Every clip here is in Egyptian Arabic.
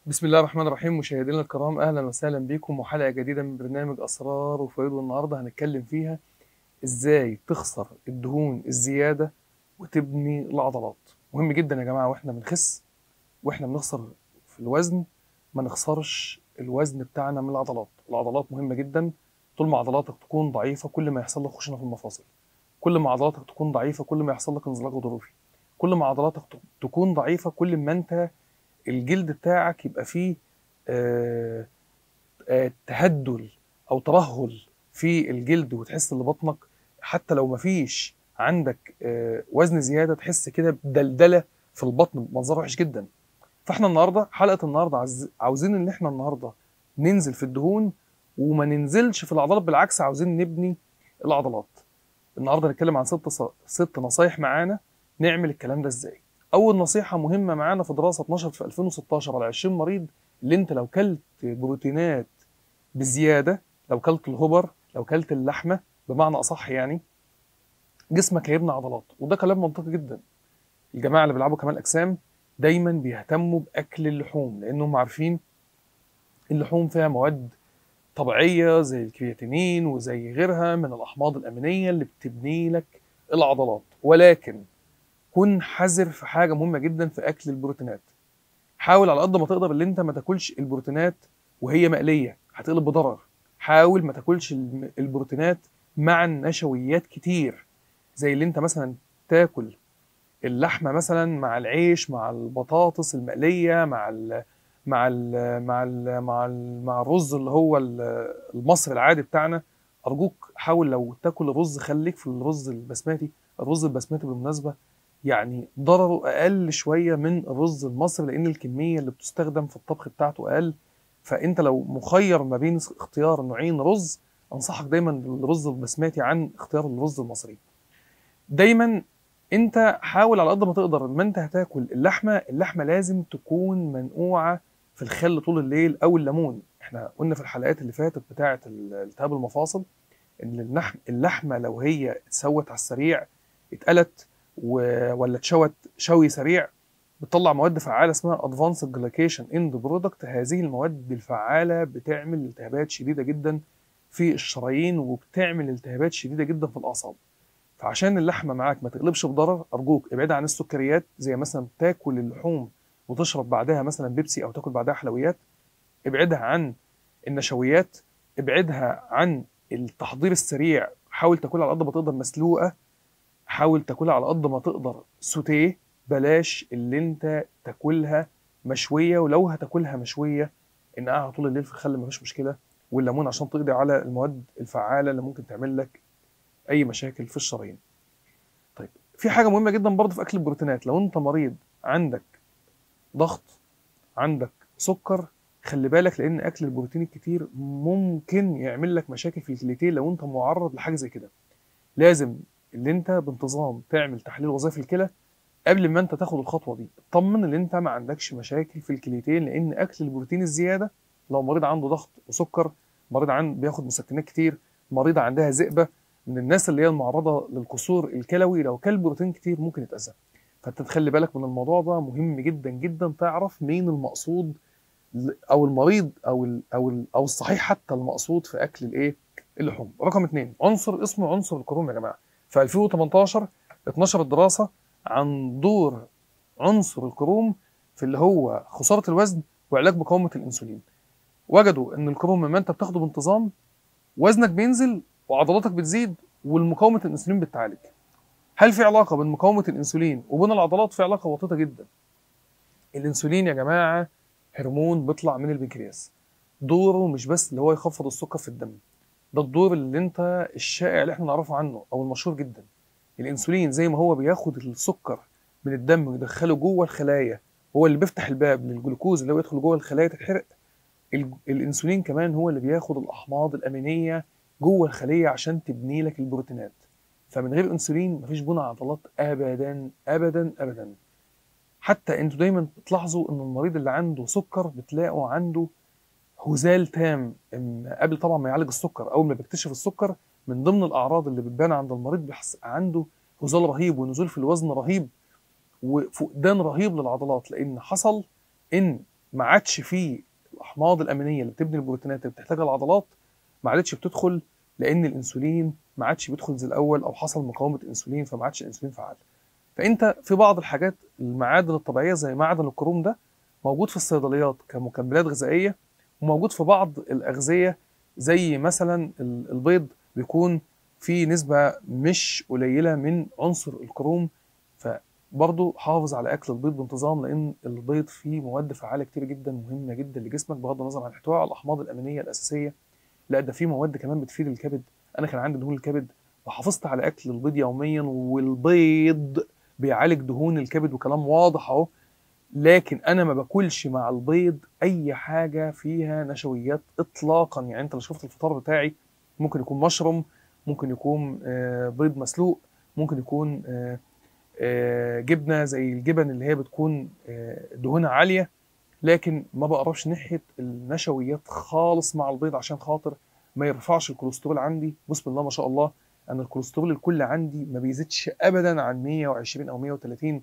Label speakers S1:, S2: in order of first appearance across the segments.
S1: بسم الله الرحمن الرحيم مشاهدينا الكرام اهلا وسهلا بكم وحلقه جديده من برنامج اسرار وفوائد والنهارده هنتكلم فيها ازاي تخسر الدهون الزياده وتبني العضلات مهم جدا يا جماعه واحنا بنخس واحنا بنخسر في الوزن ما نخسرش الوزن بتاعنا من العضلات العضلات مهمه جدا طول ما عضلاتك تكون ضعيفه كل ما يحصل لك خشونه في المفاصل كل ما عضلاتك تكون ضعيفه كل ما يحصل لك انزلاق غضروفي كل ما عضلاتك تكون ضعيفه كل ما انت الجلد بتاعك يبقى فيه آه، آه، تهدل او ترهل في الجلد وتحس ان بطنك حتى لو مفيش عندك آه، وزن زياده تحس كده بدلدله في البطن منظر وحش جدا فاحنا النهارده حلقه النهارده عايز- عاوزين ان احنا النهارده ننزل في الدهون وما ننزلش في العضلات بالعكس عاوزين نبني العضلات النهارده هنتكلم عن ست ص- ست نصايح معانا نعمل الكلام ده ازاي اول نصيحه مهمه معانا في دراسه 12 في 2016 على 20 مريض اللي انت لو كلت بروتينات بزياده لو كلت الهبر لو كلت اللحمه بمعنى اصح يعني جسمك هيبني عضلات وده كلام منطقي جدا الجماعه اللي بيلعبوا كمال اجسام دايما بيهتموا باكل اللحوم لانهم عارفين اللحوم فيها مواد طبيعيه زي الكرياتينين وزي غيرها من الاحماض الامينيه اللي بتبني لك العضلات ولكن كن حذر في حاجه مهمه جدا في اكل البروتينات حاول على قد ما تقدر ان انت ما تاكلش البروتينات وهي مقليه هتقلب بضرر حاول ما تاكلش الم- البروتينات مع النشويات كتير زي اللي انت مثلا تاكل اللحمه مثلا مع العيش مع البطاطس المقليه مع ال مع ال مع ال مع ال مع الرز اللي هو ال- المصري العادي بتاعنا ارجوك حاول لو تاكل الرز خليك في الرز البسمتي الرز البسمتي بالمناسبه يعني ضرره اقل شويه من الرز المصري لان الكميه اللي بتستخدم في الطبخ بتاعته اقل فانت لو مخير ما بين اختيار نوعين رز انصحك دايما بالرز البسمتي عن اختيار الرز المصري دايما انت حاول على قد ما تقدر لما انت هتاكل اللحمه اللحمه لازم تكون منقوعه في الخل طول الليل او الليمون احنا قلنا في الحلقات اللي فاتت بتاعه ال- التهاب المفاصل ان اللحم اللحمه لو هي اتسوت على السريع اتقلت و- ولا اتشوت شوي سريع بتطلع مواد فعاله اسمها ادفانسد جلايكيشن اند برودكت هذه المواد الفعاله بتعمل التهابات شديده جدا في الشرايين وبتعمل التهابات شديده جدا في الاعصاب فعشان اللحمه معاك ما تقلبش بضرر ارجوك ابعد عن السكريات زي مثلا تاكل اللحوم وتشرب بعدها مثلا بيبسي او تاكل بعدها حلويات ابعدها عن النشويات ابعدها عن التحضير السريع حاول تاكلها على قد ما تقدر مسلوقه حاول تاكلها على قد ما تقدر سوتيه بلاش اللي انت تاكلها مشويه ولو هتاكلها مشويه انقعها طول الليل في الخل مفيش مشكله والليمون عشان تقضي على المواد الفعاله اللي ممكن تعمل لك اي مشاكل في الشرايين طيب في حاجه مهمه جدا برضه في اكل البروتينات لو انت مريض عندك ضغط عندك سكر خلي بالك لان اكل البروتين الكتير ممكن يعمل لك مشاكل في الكليتين لو انت معرض لحاجه زي كده لازم اللي انت بانتظام تعمل تحليل وظائف الكلى قبل ما انت تاخد الخطوه دي اطمن ان انت ما عندكش مشاكل في الكليتين لان اكل البروتين الزياده لو مريض عنده ضغط وسكر مريض عن بياخد مسكنات كتير مريضه عندها ذئبه من الناس اللي هي المعرضه للكسور الكلوي لو كل بروتين كتير ممكن يتاذى فانت تخلي بالك من الموضوع ده مهم جدا جدا تعرف مين المقصود ل- او المريض او ال او ال او الصحيح حتى المقصود في اكل الايه اللحوم رقم اثنين عنصر اسمه عنصر الكروم يا جماعه في 2018 اتنشرت دراسه عن دور عنصر الكروم في اللي هو خساره الوزن وعلاج مقاومه الانسولين وجدوا ان الكروم لما انت بتاخده بانتظام وزنك بينزل وعضلاتك بتزيد والمقاومه الانسولين بتعالج هل في علاقه بين مقاومه الانسولين وبين العضلات في علاقه وطيده جدا الانسولين يا جماعه هرمون بيطلع من البنكرياس دوره مش بس اللي هو يخفض السكر في الدم ده الدور اللي انت الشائع اللي احنا نعرفه عنه او المشهور جدا الانسولين زي ما هو بياخد السكر من الدم ويدخله جوه الخلايا هو اللي بيفتح الباب للجلوكوز اللي هو يدخل جوه الخلايا تتحرق ال- الانسولين كمان هو اللي بياخد الاحماض الامينيه جوه الخليه عشان تبني لك البروتينات فمن غير انسولين مفيش بناء عضلات ابدا ابدا ابدا حتى انتوا دايما بتلاحظوا ان المريض اللي عنده سكر بتلاقوا عنده هزال تام إن قبل طبعا ما يعالج السكر اول ما بيكتشف السكر من ضمن الاعراض اللي بتبان عند المريض بيحس عنده هزال رهيب ونزول في الوزن رهيب وفقدان رهيب للعضلات لان حصل ان ما عادش فيه الاحماض الامينيه اللي بتبني البروتينات اللي بتحتاجها العضلات ما عادتش بتدخل لان الانسولين ما عادش بيدخل زي الاول او حصل مقاومه انسولين فما عادش الانسولين فعال فانت في بعض الحاجات المعادن الطبيعيه زي معدن الكروم ده موجود في الصيدليات كمكملات غذائيه وموجود في بعض الاغذيه زي مثلا البيض بيكون في نسبه مش قليله من عنصر الكروم فبرضه حافظ على اكل البيض بانتظام لان البيض فيه مواد فعاله كتير جدا مهمه جدا لجسمك بغض النظر عن احتوائه على الاحماض الامينيه الاساسيه لا ده فيه مواد كمان بتفيد الكبد انا كان عندي دهون الكبد وحافظت على اكل البيض يوميا والبيض بيعالج دهون الكبد وكلام واضح اهو لكن انا ما باكلش مع البيض اي حاجه فيها نشويات اطلاقا يعني انت لو شفت الفطار بتاعي ممكن يكون مشروم ممكن يكون بيض مسلوق ممكن يكون جبنه زي الجبن اللي هي بتكون دهونها عاليه لكن ما بقربش ناحيه النشويات خالص مع البيض عشان خاطر ما يرفعش الكوليسترول عندي بسم الله ما شاء الله انا الكوليسترول الكل عندي ما بيزيدش ابدا عن 120 او 130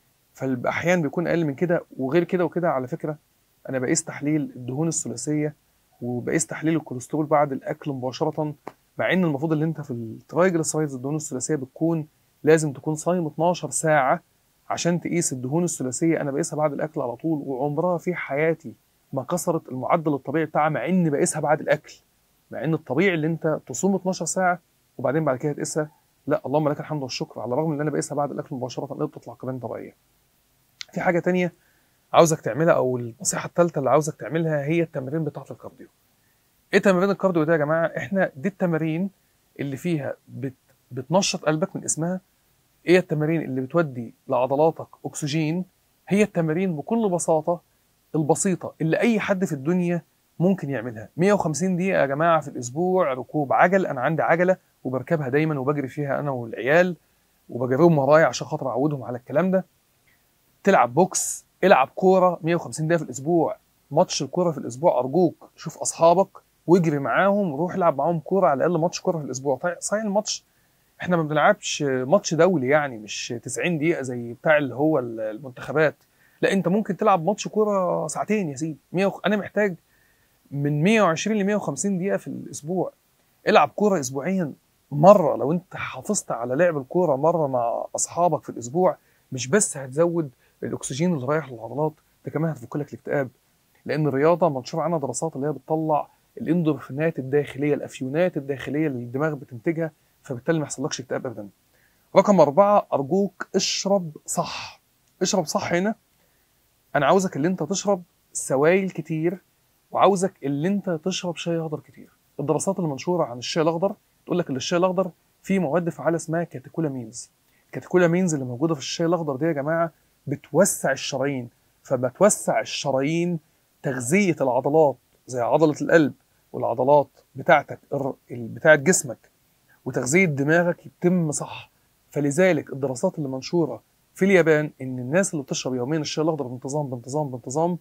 S1: فاحيانا بيكون اقل من كده وغير كده وكده على فكره انا بقيس تحليل الدهون الثلاثيه وبقيس تحليل الكوليسترول بعد الاكل مباشره مع ان المفروض ان انت في الترايجلسرايدز الدهون الثلاثيه بتكون لازم تكون صايم 12 ساعه عشان تقيس الدهون الثلاثيه انا بقيسها بعد الاكل على طول وعمرها في حياتي ما كسرت المعدل الطبيعي بتاعها مع اني بقيسها بعد الاكل مع ان الطبيعي اللي انت تصوم 12 ساعه وبعدين بعد كده تقيسها لا اللهم لك الحمد والشكر على الرغم ان انا بقيسها بعد الاكل مباشره قدرت تطلع كمان طبيعيه في حاجه تانية عاوزك تعملها او النصيحه الثالثه اللي عاوزك تعملها هي التمارين بتاعه الكارديو ايه تمارين الكارديو ده يا جماعه احنا دي التمارين اللي فيها بت... بتنشط قلبك من اسمها ايه التمارين اللي بتودي لعضلاتك اكسجين هي التمارين بكل بساطه البسيطه اللي اي حد في الدنيا ممكن يعملها 150 دقيقه يا جماعه في الاسبوع ركوب عجل انا عندي عجله وبركبها دايما وبجري فيها انا والعيال وبجريهم ورايا عشان خاطر اعودهم على الكلام ده تلعب بوكس العب كوره 150 دقيقه في الاسبوع ماتش الكوره في الاسبوع ارجوك شوف اصحابك واجري معاهم روح العب معاهم كوره على الاقل ماتش كوره في الاسبوع صحيح الماتش احنا ما بنلعبش ماتش دولي يعني مش 90 دقيقه زي بتاع اللي هو المنتخبات لا انت ممكن تلعب ماتش كوره ساعتين يا سيدي 100 انا محتاج من 120 ل 150 دقيقه في الاسبوع العب كوره اسبوعيا مره لو انت حافظت على لعب الكوره مره مع اصحابك في الاسبوع مش بس هتزود الاكسجين اللي رايح للعضلات ده كمان هتفك لك الاكتئاب لان الرياضه منشور عنها دراسات اللي هي بتطلع الاندورفينات الداخليه الافيونات الداخليه اللي الدماغ بتنتجها فبالتالي ما يحصلكش اكتئاب ابدا رقم أربعة أرجوك اشرب صح اشرب صح هنا أنا عاوزك اللي أنت تشرب سوائل كتير وعاوزك اللي أنت تشرب شاي أخضر كتير الدراسات المنشورة عن الشاي الأخضر تقول لك ان الشاي الأخضر فيه مواد فعالة اسمها كاتيكولامينز الكاتيكولامينز اللي موجودة في الشاي الأخضر دي يا جماعة بتوسع الشرايين فبتوسع الشرايين تغذية العضلات زي عضلة القلب والعضلات بتاعتك بتاعت جسمك وتغذية دماغك يتم صح فلذلك الدراسات اللي منشورة في اليابان ان الناس اللي بتشرب يوميا الشاي الاخضر بانتظام بانتظام بانتظام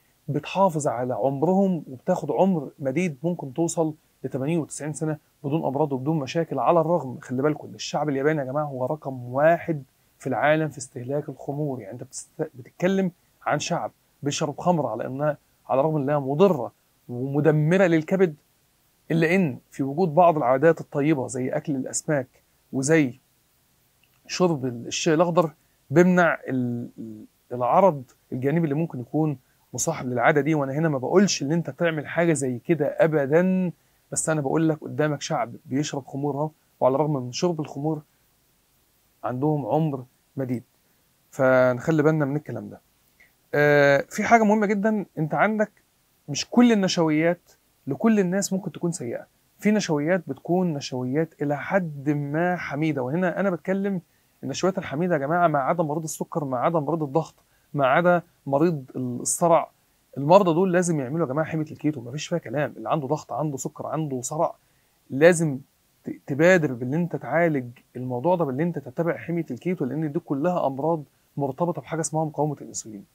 S1: بتحافظ على عمرهم وبتاخد عمر مديد ممكن توصل ل 80 و90 سنه بدون امراض وبدون مشاكل على الرغم خلي بالكم ان الشعب الياباني يا جماعه هو رقم واحد في العالم في استهلاك الخمور يعني انت بتتكلم عن شعب بيشرب خمر على انها على الرغم انها مضره ومدمره للكبد الا ان في وجود بعض العادات الطيبه زي اكل الاسماك وزي شرب الشاي الاخضر بيمنع العرض الجانبي اللي ممكن يكون مصاحب للعاده دي وانا هنا ما بقولش ان انت تعمل حاجه زي كده ابدا بس انا بقول لك قدامك شعب بيشرب خمور اهو وعلى الرغم من شرب الخمور عندهم عمر مديد فنخلي بالنا من الكلام ده آه في حاجه مهمه جدا انت عندك مش كل النشويات لكل الناس ممكن تكون سيئه في نشويات بتكون نشويات الى حد ما حميده وهنا انا بتكلم النشويات الحميده يا جماعه ما عدا مريض السكر ما عدا مريض الضغط ما عدا مريض الصرع المرضى دول لازم يعملوا يا جماعه حميه الكيتو ما فيش فيها كلام اللي عنده ضغط عنده سكر عنده صرع لازم تبادر بان انت تعالج الموضوع ده بان انت تتبع حميه الكيتو لان دي كلها امراض مرتبطه بحاجه اسمها مقاومه الانسولين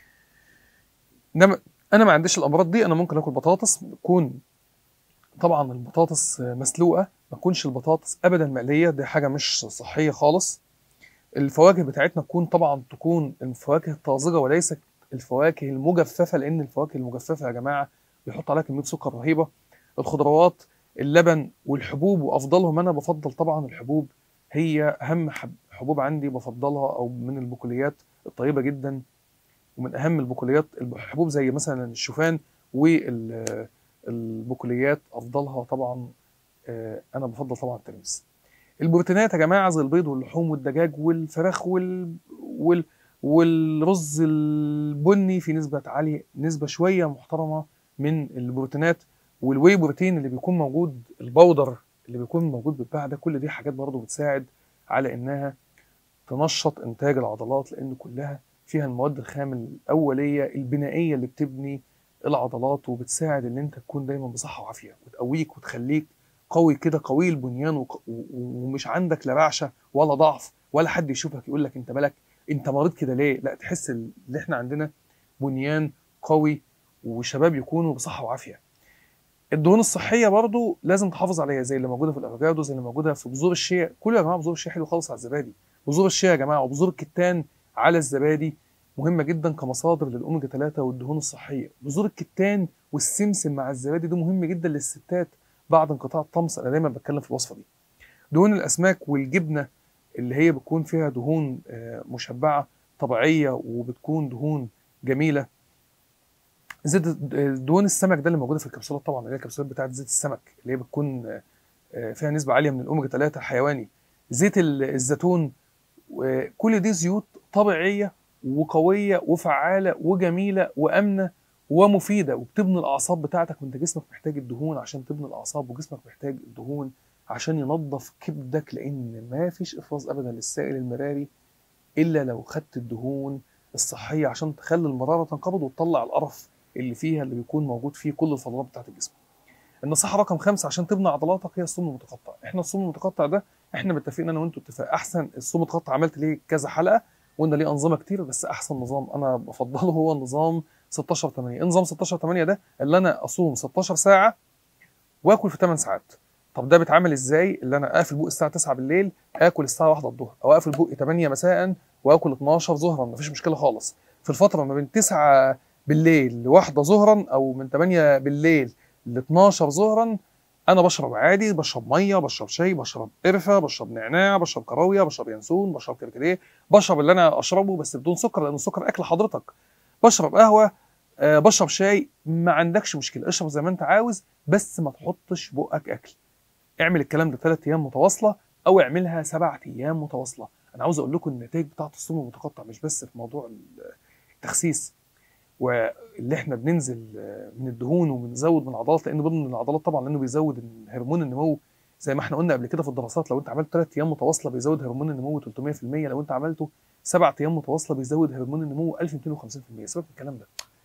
S1: انما انا ما عنديش الامراض دي انا ممكن اكل بطاطس تكون طبعا البطاطس مسلوقه ما تكونش البطاطس ابدا مقليه دي حاجه مش صحيه خالص الفواكه بتاعتنا تكون طبعا تكون الفواكه طازجه وليست الفواكه المجففه لان الفواكه المجففه يا جماعه بيحط عليها كميه سكر رهيبه الخضروات اللبن والحبوب وافضلهم انا بفضل طبعا الحبوب هي اهم حب- حبوب عندي بفضلها او من البقوليات الطيبه جدا ومن اهم البقوليات الحبوب زي مثلا الشوفان والبقوليات افضلها طبعا آه، انا بفضل طبعا الترمس البروتينات يا جماعه زي البيض واللحوم والدجاج والفراخ وال... وال... والرز البني في نسبه عاليه نسبه شويه محترمه من البروتينات والواي بروتين اللي بيكون موجود البودر اللي بيكون موجود بيتباع ده كل دي حاجات برضه بتساعد على انها تنشط انتاج العضلات لان كلها فيها المواد الخام الاوليه البنائيه اللي بتبني العضلات وبتساعد ان انت تكون دايما بصحه وعافيه وتقويك وتخليك قوي كده قوي البنيان وق- و- ومش عندك لا رعشه ولا ضعف ولا حد يشوفك يقول لك انت مالك انت مريض كده ليه لا تحس ان احنا عندنا بنيان قوي وشباب يكونوا بصحه وعافيه الدهون الصحيه برضو لازم تحافظ عليها زي اللي موجوده في الافوكادو زي اللي موجوده في بذور الشيا كل يا جماعه بذور الشيا حلو خالص على الزبادي بذور الشيا يا جماعه وبذور الكتان على الزبادي مهمه جدا كمصادر للاوميجا 3 والدهون الصحيه بذور الكتان والسمسم مع الزبادي ده مهم جدا للستات بعد انقطاع الطمس انا دايما بتكلم في الوصفه دي دهون الاسماك والجبنه اللي هي بتكون فيها دهون آه، مشبعه طبيعيه وبتكون دهون جميله زيت دهون السمك ده اللي موجوده في الكبسولات طبعا اللي هي الكبسولات بتاعت زيت السمك اللي هي بتكون آه، آه، فيها نسبه عاليه من الاوميجا 3 حيواني زيت ال- الزيتون وكل دي زيوت طبيعيه وقويه وفعاله وجميله وامنه ومفيده وبتبني الاعصاب بتاعتك وانت جسمك محتاج الدهون عشان تبني الاعصاب وجسمك محتاج الدهون عشان ينظف كبدك لان ما فيش افراز ابدا للسائل المراري الا لو خدت الدهون الصحيه عشان تخلي المراره تنقبض وتطلع القرف اللي فيها اللي بيكون موجود فيه كل الفضلات بتاعت الجسم. النصيحه رقم خمسه عشان تبني عضلاتك هي الصوم المتقطع، احنا الصوم المتقطع ده احنا متفقين انا وانتوا اتفاق احسن الصوم المتقطع عملت ليه كذا حلقه وقلنا ليه انظمه كتير بس احسن نظام انا بفضله هو النظام 16 8 نظام 16 8 ده اللي انا اصوم 16 ساعه واكل في 8 ساعات طب ده بيتعمل ازاي اللي انا اقفل بوق الساعه 9 بالليل اكل الساعه 1 الظهر او اقفل بوقي 8 مساء واكل 12 ظهرا مفيش مشكله خالص في الفتره ما بين 9 بالليل لواحدة ظهرا او من 8 بالليل ل 12 ظهرا انا بشرب عادي بشرب ميه بشرب شاي بشرب قرفه بشرب نعناع بشرب كراويه بشرب ينسون بشرب كركديه بشرب اللي انا اشربه بس بدون سكر لان السكر اكل حضرتك بشرب قهوه آه، بشرب شاي ما عندكش مشكله اشرب زي ما انت عاوز بس ما تحطش بقك اكل اعمل الكلام ده ثلاث ايام متواصله او اعملها سبعة ايام متواصله انا عاوز اقول لكم النتائج بتاعت الصوم المتقطع مش بس في موضوع التخسيس واللي احنا بننزل آه، من الدهون وبنزود من العضلات لان ضمن العضلات طبعا لانه بيزود هرمون النمو زي ما احنا قلنا قبل كده في الدراسات لو انت عملت ثلاث ايام متواصله بيزود هرمون النمو 300% لو انت عملته سبع ايام متواصله بيزود هرمون النمو 1250% سيبك من الكلام ده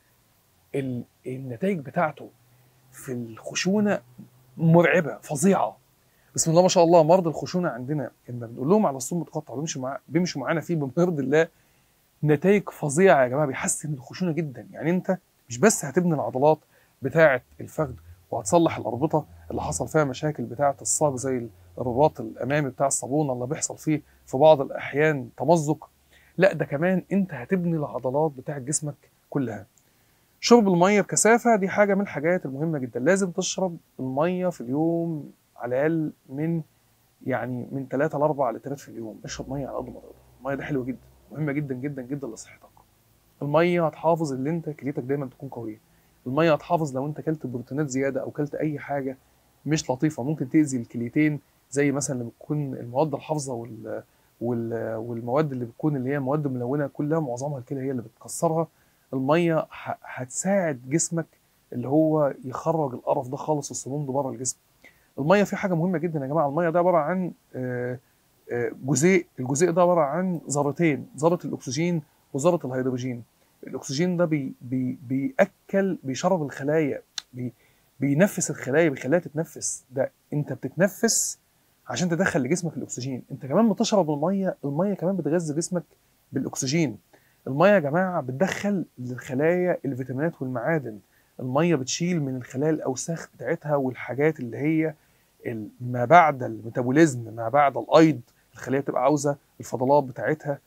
S1: ال- النتائج بتاعته في الخشونه مرعبه فظيعه بسم الله ما شاء الله مرضى الخشونه عندنا لما بنقول لهم على الصوم المتقطع وبيمشوا مع بيمشوا معانا فيه بمرض الله نتائج فظيعه يا جماعه بيحسن الخشونه جدا يعني انت مش بس هتبني العضلات بتاعه الفخذ وهتصلح الاربطه اللي حصل فيها مشاكل بتاعه الصاج زي الرباط الامامي بتاع الصابونه اللي بيحصل فيه في بعض الاحيان تمزق لا ده كمان انت هتبني العضلات بتاعه جسمك كلها شرب الميه بكثافه دي حاجه من الحاجات المهمه جدا لازم تشرب الميه في اليوم على الاقل من يعني من 3 ل 4 لترات في اليوم اشرب ميه على قد ما تقدر الميه ده حلوه جدا مهمه جدا جدا جدا لصحتك الميه هتحافظ ان انت كليتك دايما تكون قويه الميه هتحافظ لو انت كلت بروتينات زياده او كلت اي حاجه مش لطيفه ممكن تاذي الكليتين زي مثلا لما بتكون المواد الحافظه وال وال والمواد اللي بتكون اللي هي مواد ملونه كلها معظمها الكلى هي اللي بتكسرها الميه ه- هتساعد جسمك اللي هو يخرج القرف ده خالص السموم ده بره الجسم الميه في حاجه مهمه جدا يا جماعه الميه ده عباره عن آه، آه، جزيء الجزيء ده عباره عن ذرتين ذره الاكسجين وذره الهيدروجين الاكسجين ده بي بي بياكل بيشرب الخلايا بي بينفس الخلايا بيخليها تتنفس ده انت بتتنفس عشان تدخل لجسمك الاكسجين انت كمان بتشرب الميه الميه كمان بتغذي جسمك بالاكسجين الميه يا جماعه بتدخل للخلايا الفيتامينات والمعادن الميه بتشيل من الخلايا الاوساخ بتاعتها والحاجات اللي هي ال- ما بعد الميتابوليزم ما بعد الايض الخليه بتبقى عاوزه الفضلات بتاعتها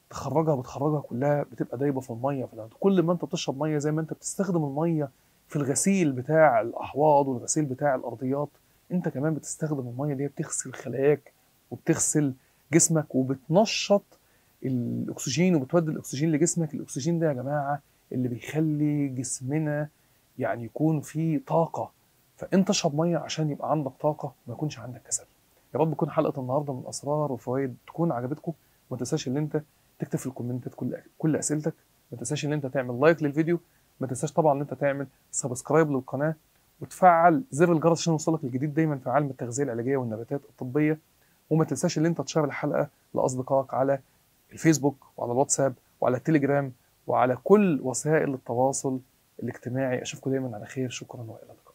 S1: تخرجها بتخرجها كلها بتبقى دايبه في الميه في الأرض. كل ما انت بتشرب ميه زي ما انت بتستخدم الميه في الغسيل بتاع الاحواض والغسيل بتاع الارضيات انت كمان بتستخدم الميه اللي هي بتغسل خلاياك وبتغسل جسمك وبتنشط الاكسجين وبتودي الاكسجين لجسمك الاكسجين ده يا جماعه اللي بيخلي جسمنا يعني يكون فيه طاقه فانت اشرب ميه عشان يبقى عندك طاقه وما يكونش عندك كسل يا رب تكون حلقه النهارده من اسرار وفوائد تكون عجبتكم وما تنساش ان انت تكتب في الكومنتات كل كل اسئلتك ما تنساش ان انت تعمل لايك للفيديو ما تنساش طبعا ان انت تعمل سبسكرايب للقناه وتفعل زر الجرس عشان يوصلك الجديد دايما في عالم التغذيه العلاجيه والنباتات الطبيه وما تنساش ان انت تشير الحلقه لاصدقائك على الفيسبوك وعلى الواتساب وعلى التليجرام وعلى كل وسائل التواصل الاجتماعي اشوفكم دايما على خير شكرا والى اللقاء